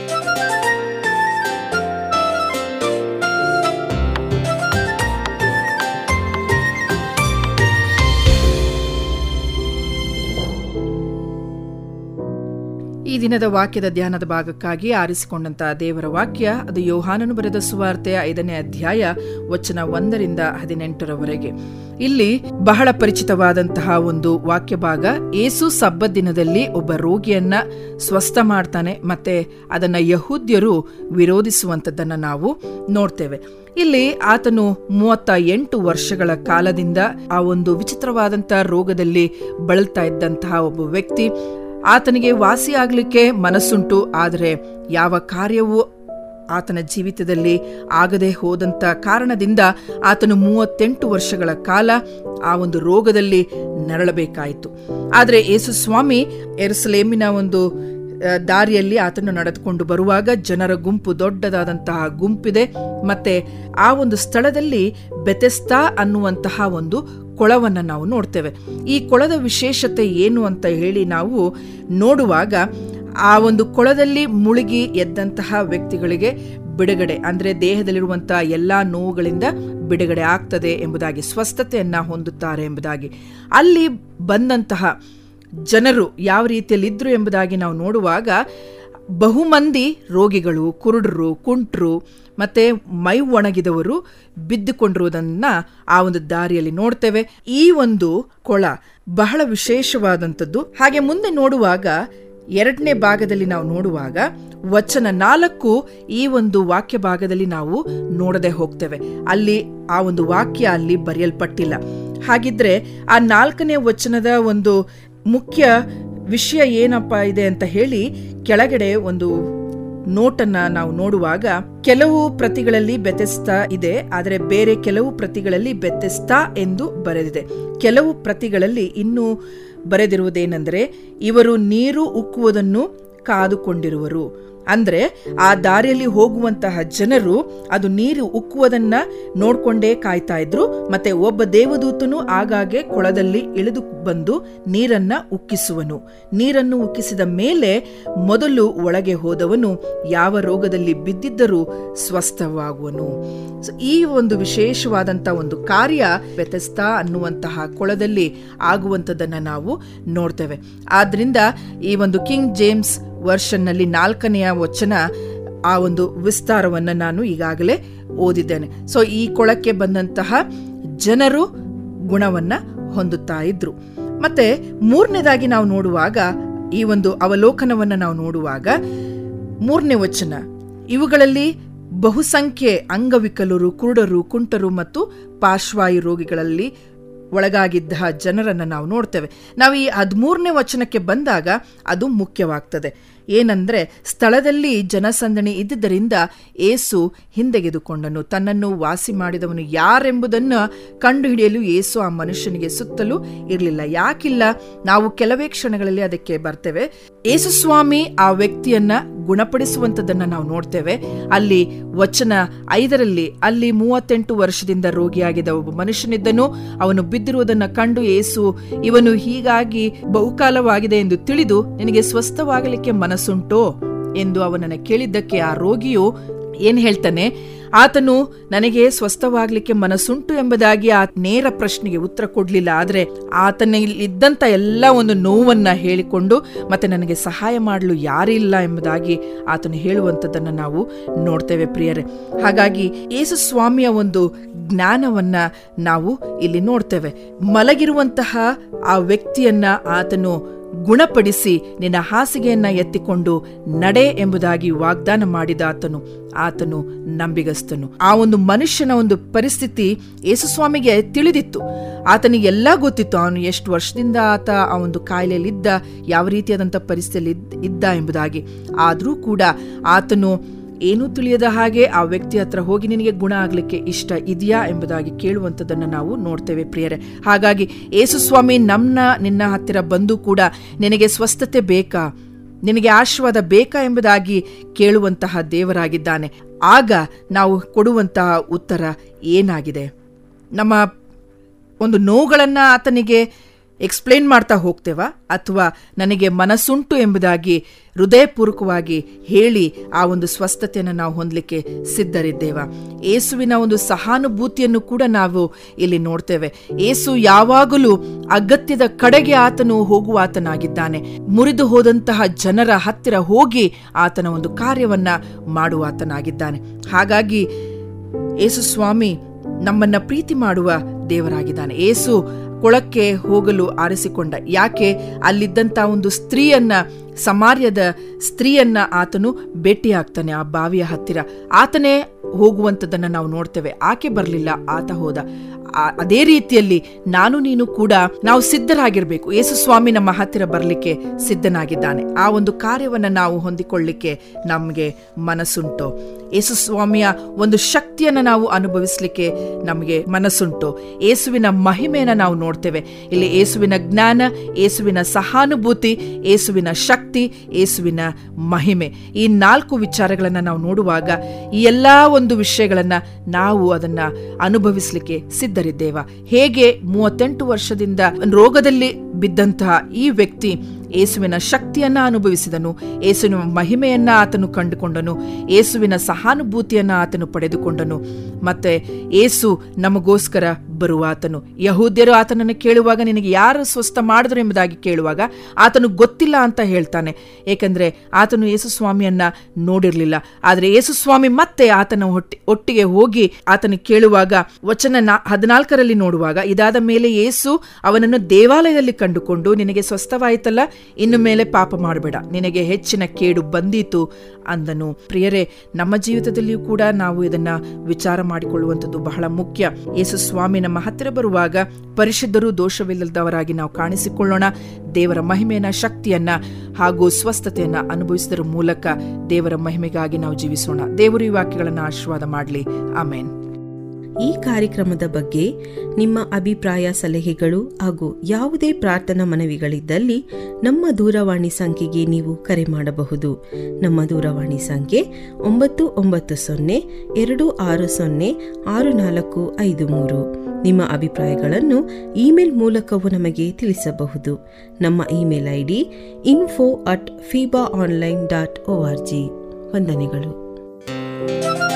ಈ ದಿನದ ವಾಕ್ಯದ ಧ್ಯಾನದ ಭಾಗಕ್ಕಾಗಿ ಆರಿಸಿಕೊಂಡಂತಹ ದೇವರ ವಾಕ್ಯ ಅದು ಯೋಹಾನನು ಬರೆದ ಸುವಾರ್ತೆ ಐದನೇ ಅಧ್ಯಾಯ ವಚನ ಒಂದರಿಂದ ಹದಿನೆಂಟರವರೆಗೆ ಇಲ್ಲಿ ಬಹಳ ಪರಿಚಿತವಾದಂತಹ ಒಂದು ವಾಕ್ಯ ಭಾಗ ಏಸು ಸಬ್ಬತ್ ದಿನದಲ್ಲಿ ಒಬ್ಬ ರೋಗಿಯನ್ನ ಸ್ವಸ್ಥ ಮಾಡ್ತಾನೆ ಮತ್ತೆ ಅದನ್ನ ಯಹೂದ್ಯರು ವಿರೋಧಿಸುವಂಥದ್ದನ್ನ ನಾವು ನೋಡ್ತೇವೆ ಇಲ್ಲಿ ಆತನು ಮೂವತ್ತ ಎಂಟು ವರ್ಷಗಳ ಕಾಲದಿಂದ ಆ ಒಂದು ವಿಚಿತ್ರವಾದಂತಹ ರೋಗದಲ್ಲಿ ಬಳಲ್ತಾ ಇದ್ದಂತಹ ಒಬ್ಬ ವ್ಯಕ್ತಿ ಆತನಿಗೆ ವಾಸಿಯಾಗಲಿಕ್ಕೆ ಮನಸ್ಸುಂಟು ಆದರೆ ಯಾವ ಕಾರ್ಯವೂ ಆತನ ಜೀವಿತದಲ್ಲಿ ಆಗದೆ ಹೋದಂಥ ಕಾರಣದಿಂದ ಆತನು ಮೂವತ್ತೆಂಟು ವರ್ಷಗಳ ಕಾಲ ಆ ಒಂದು ರೋಗದಲ್ಲಿ ನರಳಬೇಕಾಯಿತು ಆದರೆ ಯೇಸು ಸ್ವಾಮಿ ಎರುಸಲೇಮಿನ ಒಂದು ಆ, ದಾರಿಯಲ್ಲಿ ಆತನು ನಡೆದುಕೊಂಡು ಬರುವಾಗ ಜನರ ಗುಂಪು ದೊಡ್ಡದಾದಂತಹ ಗುಂಪಿದೆ ಮತ್ತೆ ಆ ಒಂದು ಸ್ಥಳದಲ್ಲಿ ಬೆತೆಸ್ತಾ ಅನ್ನುವಂತಹ ಒಂದು ಕೊಳವನ್ನು ನಾವು ನೋಡ್ತೇವೆ ಈ ಕೊಳದ ವಿಶೇಷತೆ ಏನು ಅಂತ ಹೇಳಿ ನಾವು ನೋಡುವಾಗ ಆ ಒಂದು ಕೊಳದಲ್ಲಿ ಮುಳುಗಿ ಎದ್ದಂತಹ ವ್ಯಕ್ತಿಗಳಿಗೆ ಬಿಡುಗಡೆ ಅಂದರೆ ದೇಹದಲ್ಲಿರುವಂತಹ ಎಲ್ಲ ನೋವುಗಳಿಂದ ಬಿಡುಗಡೆ ಆಗ್ತದೆ ಎಂಬುದಾಗಿ ಸ್ವಸ್ಥತೆಯನ್ನ ಹೊಂದುತ್ತಾರೆ ಎಂಬುದಾಗಿ ಅಲ್ಲಿ ಬಂದಂತಹ ಜನರು ಯಾವ ರೀತಿಯಲ್ಲಿ ಇದ್ರು ಎಂಬುದಾಗಿ ನಾವು ನೋಡುವಾಗ ಬಹುಮಂದಿ ರೋಗಿಗಳು ಕುರುಡರು ಕುಂಟ್ರು ಮತ್ತೆ ಮೈ ಒಣಗಿದವರು ಬಿದ್ದುಕೊಂಡಿರುವುದನ್ನ ಆ ಒಂದು ದಾರಿಯಲ್ಲಿ ನೋಡ್ತೇವೆ ಈ ಒಂದು ಕೊಳ ಬಹಳ ವಿಶೇಷವಾದಂಥದ್ದು ಹಾಗೆ ಮುಂದೆ ನೋಡುವಾಗ ಎರಡನೇ ಭಾಗದಲ್ಲಿ ನಾವು ನೋಡುವಾಗ ವಚನ ನಾಲ್ಕು ಈ ಒಂದು ವಾಕ್ಯ ಭಾಗದಲ್ಲಿ ನಾವು ನೋಡದೆ ಹೋಗ್ತೇವೆ ಅಲ್ಲಿ ಆ ಒಂದು ವಾಕ್ಯ ಅಲ್ಲಿ ಬರೆಯಲ್ಪಟ್ಟಿಲ್ಲ ಹಾಗಿದ್ರೆ ಆ ನಾಲ್ಕನೇ ವಚನದ ಒಂದು ಮುಖ್ಯ ವಿಷಯ ಏನಪ್ಪ ಇದೆ ಅಂತ ಹೇಳಿ ಕೆಳಗಡೆ ಒಂದು ನೋಟನ್ನ ನಾವು ನೋಡುವಾಗ ಕೆಲವು ಪ್ರತಿಗಳಲ್ಲಿ ಬೆತೆಸ್ತಾ ಇದೆ ಆದರೆ ಬೇರೆ ಕೆಲವು ಪ್ರತಿಗಳಲ್ಲಿ ಬೆತೆಸ್ತಾ ಎಂದು ಬರೆದಿದೆ ಕೆಲವು ಪ್ರತಿಗಳಲ್ಲಿ ಇನ್ನೂ ಬರೆದಿರುವುದೇನೆಂದರೆ ಇವರು ನೀರು ಉಕ್ಕುವುದನ್ನು ಕಾದುಕೊಂಡಿರುವರು ಅಂದ್ರೆ ಆ ದಾರಿಯಲ್ಲಿ ಹೋಗುವಂತಹ ಜನರು ಅದು ನೀರು ಉಕ್ಕುವುದನ್ನ ನೋಡ್ಕೊಂಡೇ ಕಾಯ್ತಾ ಇದ್ರು ಮತ್ತೆ ಒಬ್ಬ ದೇವದೂತನು ಆಗಾಗ್ಗೆ ಕೊಳದಲ್ಲಿ ಇಳಿದು ಬಂದು ನೀರನ್ನ ಉಕ್ಕಿಸುವನು ನೀರನ್ನು ಉಕ್ಕಿಸಿದ ಮೇಲೆ ಮೊದಲು ಒಳಗೆ ಹೋದವನು ಯಾವ ರೋಗದಲ್ಲಿ ಬಿದ್ದಿದ್ದರೂ ಸ್ವಸ್ಥವಾಗುವನು So, ಈ ಒಂದು ವಿಶೇಷವಾದಂತ ಒಂದು ಕಾರ್ಯ ವ್ಯತಸ್ಥ ಅನ್ನುವಂತಹ ಕೊಳದಲ್ಲಿ ಆಗುವಂಥದ್ದನ್ನ ನಾವು ನೋಡ್ತೇವೆ ಆದ್ರಿಂದ ಈ ಒಂದು ಕಿಂಗ್ ಜೇಮ್ಸ್ ವರ್ಷನ್ನಲ್ಲಿ ನಾಲ್ಕನೆಯ ವಚನ ಆ ಒಂದು ವಿಸ್ತಾರವನ್ನು ನಾನು ಈಗಾಗಲೇ ಓದಿದ್ದೇನೆ ಸೊ ಈ ಕೊಳಕ್ಕೆ ಬಂದಂತಹ ಜನರು ಗುಣವನ್ನ ಹೊಂದುತ್ತಾ ಇದ್ರು ಮತ್ತೆ ಮೂರನೇದಾಗಿ ನಾವು ನೋಡುವಾಗ ಈ ಒಂದು ಅವಲೋಕನವನ್ನು ನಾವು ನೋಡುವಾಗ ಮೂರನೇ ವಚನ ಇವುಗಳಲ್ಲಿ ಬಹುಸಂಖ್ಯೆ ಅಂಗವಿಕಲರು ಕುರುಡರು ಕುಂಟರು ಮತ್ತು ಪಾರ್ಶ್ವಾಯು ರೋಗಿಗಳಲ್ಲಿ ಒಳಗಾಗಿದ್ದ ಜನರನ್ನು ನಾವು ನೋಡ್ತೇವೆ ನಾವು ಈ ಹದಿಮೂರನೇ ವಚನಕ್ಕೆ ಬಂದಾಗ ಅದು ಮುಖ್ಯವಾಗ್ತದೆ ಏನಂದ್ರೆ ಸ್ಥಳದಲ್ಲಿ ಜನಸಂದಣಿ ಇದ್ದುದರಿಂದ ಏಸು ಹಿಂದೆಗೆದುಕೊಂಡನು ತನ್ನನ್ನು ವಾಸಿ ಮಾಡಿದವನು ಯಾರೆಂಬುದನ್ನು ಕಂಡುಹಿಡಿಯಲು ಏಸು ಆ ಮನುಷ್ಯನಿಗೆ ಸುತ್ತಲೂ ಇರಲಿಲ್ಲ ಯಾಕಿಲ್ಲ ನಾವು ಕೆಲವೇ ಕ್ಷಣಗಳಲ್ಲಿ ಅದಕ್ಕೆ ಬರ್ತೇವೆ ಏಸು ಸ್ವಾಮಿ ಆ ವ್ಯಕ್ತಿಯನ್ನ ಗುಣಪಡಿಸುವಂಥದ್ದನ್ನ ನಾವು ನೋಡ್ತೇವೆ ಅಲ್ಲಿ ವಚನ ಐದರಲ್ಲಿ ಅಲ್ಲಿ ಮೂವತ್ತೆಂಟು ವರ್ಷದಿಂದ ರೋಗಿಯಾಗಿದ್ದ ಒಬ್ಬ ಮನುಷ್ಯನಿದ್ದನು ಅವನು ಬಿದ್ದಿರುವುದನ್ನು ಕಂಡು ಏಸು ಇವನು ಹೀಗಾಗಿ ಬಹುಕಾಲವಾಗಿದೆ ಎಂದು ತಿಳಿದು ನಿನಗೆ ಸ್ವಸ್ಥವಾಗಲಿಕ್ಕೆ ಮನಸ್ಸುಂಟೋ ಎಂದು ಅವನನ್ನು ಕೇಳಿದ್ದಕ್ಕೆ ಆ ರೋಗಿಯು ಏನ್ ಹೇಳ್ತಾನೆ ಆತನು ನನಗೆ ಸ್ವಸ್ಥವಾಗ್ಲಿಕ್ಕೆ ಮನಸ್ಸುಂಟು ಎಂಬುದಾಗಿ ಆ ನೇರ ಪ್ರಶ್ನೆಗೆ ಉತ್ತರ ಕೊಡ್ಲಿಲ್ಲ ಆದ್ರೆ ಆತನ ಇದ್ದಂತ ಎಲ್ಲ ಒಂದು ನೋವನ್ನ ಹೇಳಿಕೊಂಡು ಮತ್ತೆ ನನಗೆ ಸಹಾಯ ಮಾಡಲು ಯಾರಿಲ್ಲ ಎಂಬುದಾಗಿ ಆತನು ಹೇಳುವಂಥದ್ದನ್ನ ನಾವು ನೋಡ್ತೇವೆ ಪ್ರಿಯರೇ ಹಾಗಾಗಿ ಯೇಸು ಸ್ವಾಮಿಯ ಒಂದು ಜ್ಞಾನವನ್ನ ನಾವು ಇಲ್ಲಿ ನೋಡ್ತೇವೆ ಮಲಗಿರುವಂತಹ ಆ ವ್ಯಕ್ತಿಯನ್ನ ಆತನು ಗುಣಪಡಿಸಿ ನಿನ್ನ ಹಾಸಿಗೆಯನ್ನ ಎತ್ತಿಕೊಂಡು ನಡೆ ಎಂಬುದಾಗಿ ವಾಗ್ದಾನ ಮಾಡಿದ ಆತನು ಆತನು ನಂಬಿಗಸ್ತನು ಆ ಒಂದು ಮನುಷ್ಯನ ಒಂದು ಪರಿಸ್ಥಿತಿ ಯೇಸುಸ್ವಾಮಿಗೆ ತಿಳಿದಿತ್ತು ಆತನಿಗೆ ಎಲ್ಲ ಗೊತ್ತಿತ್ತು ಅವನು ಎಷ್ಟು ವರ್ಷದಿಂದ ಆತ ಆ ಒಂದು ಕಾಯಿಲೆಯಲ್ಲಿದ್ದ ಯಾವ ರೀತಿಯಾದಂಥ ಪರಿಸ್ಥಿತಿಯಲ್ಲಿ ಇದ್ದ- ಇದ್ದ ಎಂಬುದಾಗಿ ಆದರೂ ಕೂಡ ಆತನು ಏನೂ ತಿಳಿಯದ ಹಾಗೆ ಆ ವ್ಯಕ್ತಿ ಹತ್ರ ಹೋಗಿ ನಿನಗೆ ಗುಣ ಆಗ್ಲಿಕ್ಕೆ ಇಷ್ಟ ಇದೆಯಾ ಎಂಬುದಾಗಿ ಕೇಳುವಂಥದ್ದನ್ನು ನಾವು ನೋಡ್ತೇವೆ ಪ್ರಿಯರೇ ಹಾಗಾಗಿ ಏಸುಸ್ವಾಮಿ ನಮ್ನ ನಿನ್ನ ಹತ್ತಿರ ಬಂದು ಕೂಡ ನಿನಗೆ ಸ್ವಸ್ಥತೆ ಬೇಕಾ ನಿನಗೆ ಆಶೀರ್ವಾದ ಬೇಕಾ ಎಂಬುದಾಗಿ ಕೇಳುವಂತಹ ದೇವರಾಗಿದ್ದಾನೆ ಆಗ ನಾವು ಕೊಡುವಂತಹ ಉತ್ತರ ಏನಾಗಿದೆ ನಮ್ಮ ಒಂದು ನೋವುಗಳನ್ನು ಆತನಿಗೆ ಎಕ್ಸ್ಪ್ಲೇನ್ ಮಾಡ್ತಾ ಹೋಗ್ತೇವಾ ಅಥವಾ ನನಗೆ ಮನಸ್ಸುಂಟು ಎಂಬುದಾಗಿ ಹೃದಯಪೂರ್ವಕವಾಗಿ ಹೇಳಿ ಆ ಒಂದು ಸ್ವಸ್ಥತೆಯನ್ನು ನಾವು ಹೊಂದಲಿಕ್ಕೆ ಸಿದ್ಧರಿದ್ದೇವಾ ಏಸುವಿನ ಒಂದು ಸಹಾನುಭೂತಿಯನ್ನು ಕೂಡ ನಾವು ಇಲ್ಲಿ ನೋಡ್ತೇವೆ ಏಸು ಯಾವಾಗಲೂ ಅಗತ್ಯದ ಕಡೆಗೆ ಆತನು ಹೋಗುವ ಆತನಾಗಿದ್ದಾನೆ ಮುರಿದು ಹೋದಂತಹ ಜನರ ಹತ್ತಿರ ಹೋಗಿ ಆತನ ಒಂದು ಕಾರ್ಯವನ್ನ ಮಾಡುವ ಆತನಾಗಿದ್ದಾನೆ ಹಾಗಾಗಿ ಏಸು ಸ್ವಾಮಿ ನಮ್ಮನ್ನ ಪ್ರೀತಿ ಮಾಡುವ ದೇವರಾಗಿದ್ದಾನೆ ಏಸು ಕೊಳಕ್ಕೆ ಹೋಗಲು ಆರಿಸಿಕೊಂಡ ಯಾಕೆ ಅಲ್ಲಿದ್ದಂತ ಒಂದು ಸ್ತ್ರೀಯನ್ನ ಸಮಾರ್ಯದ ಸ್ತ್ರೀಯನ್ನ ಆತನು ಭೇಟಿಯಾಗ್ತಾನೆ ಆ ಬಾವಿಯ ಹತ್ತಿರ ಆತನೇ ಹೋಗುವಂಥದ್ದನ್ನ ನಾವು ನೋಡ್ತೇವೆ ಆಕೆ ಬರಲಿಲ್ಲ ಆತ ಹೋದ ಆ- ಅದೇ ರೀತಿಯಲ್ಲಿ ನಾನು ನೀನು ಕೂಡ ನಾವು ಸಿದ್ಧರಾಗಿರ್ಬೇಕು ಯೇಸು ಸ್ವಾಮಿ ನಮ್ಮ ಹತ್ತಿರ ಬರಲಿಕ್ಕೆ ಸಿದ್ಧನಾಗಿದ್ದಾನೆ ಆ ಒಂದು ಕಾರ್ಯವನ್ನ ನಾವು ಹೊಂದಿಕೊಳ್ಳಿಕ್ಕೆ ನಮಗೆ ಮನಸ್ಸುಂಟು ಯೇಸು ಸ್ವಾಮಿಯ ಒಂದು ಶಕ್ತಿಯನ್ನ ನಾವು ಅನುಭವಿಸ್ಲಿಕ್ಕೆ ನಮಗೆ ಮನಸ್ಸುಂಟು ಯೇಸುವಿನ ಮಹಿಮೆಯನ್ನ ನಾವು ನೋಡ್ತೇವೆ ಇಲ್ಲಿ ಯೇಸುವಿನ ಜ್ಞಾನ ಯೇಸುವಿನ ಸಹಾನುಭೂತಿ ಯೇಸುವಿನ ಶಕ್ತಿ ಯೇಸುವಿನ ಮಹಿಮೆ ಈ ನಾಲ್ಕು ವಿಚಾರಗಳನ್ನ ನಾವು ನೋಡುವಾಗ ಈ ಎಲ್ಲಾ ಒಂದು ವಿಷಯಗಳನ್ನ ನಾವು ಅದನ್ನ ಅನುಭವಿಸ್ಲಿಕ್ಕೆ ಸಿದ್ಧರಿದ್ದೇವ ಹೇಗೆ ಮೂವತ್ತೆಂಟು ವರ್ಷದಿಂದ ರೋಗದಲ್ಲಿ ಬಿದ್ದಂತಹ ಈ ವ್ಯಕ್ತಿ ಯೇಸುವಿನ ಶಕ್ತಿಯನ್ನ ಅನುಭವಿಸಿದನು ಯೇಸುವಿನ ಮಹಿಮೆಯನ್ನ ಆತನು ಕಂಡುಕೊಂಡನು ಯೇಸುವಿನ ಸಹಾನುಭೂತಿಯನ್ನ ಆತನು ಪಡೆದುಕೊಂಡನು ಮತ್ತೆ ಏಸು ನಮಗೋಸ್ಕರ ಬರುವ ಆತನು ಯಹೂದ್ಯರು ಆತನನ್ನು ಕೇಳುವಾಗ ನಿನಗೆ ಯಾರು ಸ್ವಸ್ಥ ಮಾಡಿದ್ರು ಎಂಬುದಾಗಿ ಕೇಳುವಾಗ ಆತನು ಗೊತ್ತಿಲ್ಲ ಅಂತ ಹೇಳ್ತಾನೆ ಏಕೆಂದ್ರೆ ಆತನು ಯೇಸು ಸ್ವಾಮಿಯನ್ನ ನೋಡಿರ್ಲಿಲ್ಲ ಆದ್ರೆ ಯೇಸು ಸ್ವಾಮಿ ಮತ್ತೆ ಆತನ ಒಟ್ಟಿ ಒಟ್ಟಿಗೆ ಹೋಗಿ ಆತನು ಕೇಳುವಾಗ ವಚನ ನಾ- ಹದಿನಾಲ್ಕರಲ್ಲಿ ನೋಡುವಾಗ ಇದಾದ ಮೇಲೆ ಯೇಸು ಅವನನ್ನು ದೇವಾಲಯದಲ್ಲಿ ಕಂಡುಕೊಂಡು ನಿನಗೆ ಸ್ವಸ್ಥವಾಯಿತಲ್ಲ ಇನ್ನು ಮೇಲೆ ಪಾಪ ಮಾಡಬೇಡ ನಿನಗೆ ಹೆಚ್ಚಿನ ಕೇಡು ಬಂದೀತು ಅಂದನು ಪ್ರಿಯರೇ ನಮ್ಮ ಜೀವಿತದಲ್ಲಿಯೂ ಕೂಡ ನಾವು ಇದನ್ನ ವಿಚಾರ ಮಾಡಿಕೊಳ್ಳುವಂಥದ್ದು ಬಹಳ ಮುಖ್ಯ ಯೇಸು ಸ್ವಾಮಿ ನಮ್ಮ ಹತ್ತಿರ ಬರುವಾಗ ಪರಿಶುದ್ಧರು ದೋಷವಿಲ್ಲದವರಾಗಿ ನಾವು ಕಾಣಿಸಿಕೊಳ್ಳೋಣ ದೇವರ ಮಹಿಮೆಯನ್ನ ಶಕ್ತಿಯನ್ನ ಹಾಗೂ ಸ್ವಸ್ಥತೆಯನ್ನ ಅನುಭವಿಸುವುದರ ಮೂಲಕ ದೇವರ ಮಹಿಮೆಗಾಗಿ ನಾವು ಜೀವಿಸೋಣ ದೇವರು ಈ ವಾಕ್ಯಗಳನ್ನು ಆಶೀರ್ವಾದ ಮಾಡಲಿ ಆಮೇನ್ ಈ ಕಾರ್ಯಕ್ರಮದ ಬಗ್ಗೆ ನಿಮ್ಮ ಅಭಿಪ್ರಾಯ ಸಲಹೆಗಳು ಹಾಗೂ ಯಾವುದೇ ಪ್ರಾರ್ಥನಾ ಮನವಿಗಳಿದ್ದಲ್ಲಿ ನಮ್ಮ ದೂರವಾಣಿ ಸಂಖ್ಯೆಗೆ ನೀವು ಕರೆ ಮಾಡಬಹುದು ನಮ್ಮ ದೂರವಾಣಿ ಸಂಖ್ಯೆ ಒಂಬತ್ತು ಒಂಬತ್ತು ಸೊನ್ನೆ ಎರಡು ಆರು ಸೊನ್ನೆ ಆರು ನಾಲ್ಕು ಐದು ಮೂರು ನಿಮ್ಮ ಅಭಿಪ್ರಾಯಗಳನ್ನು ಇಮೇಲ್ ಮೂಲಕವೂ ನಮಗೆ ತಿಳಿಸಬಹುದು ನಮ್ಮ email I D info at Feeba online dot O R G ವಂದನೆಗಳು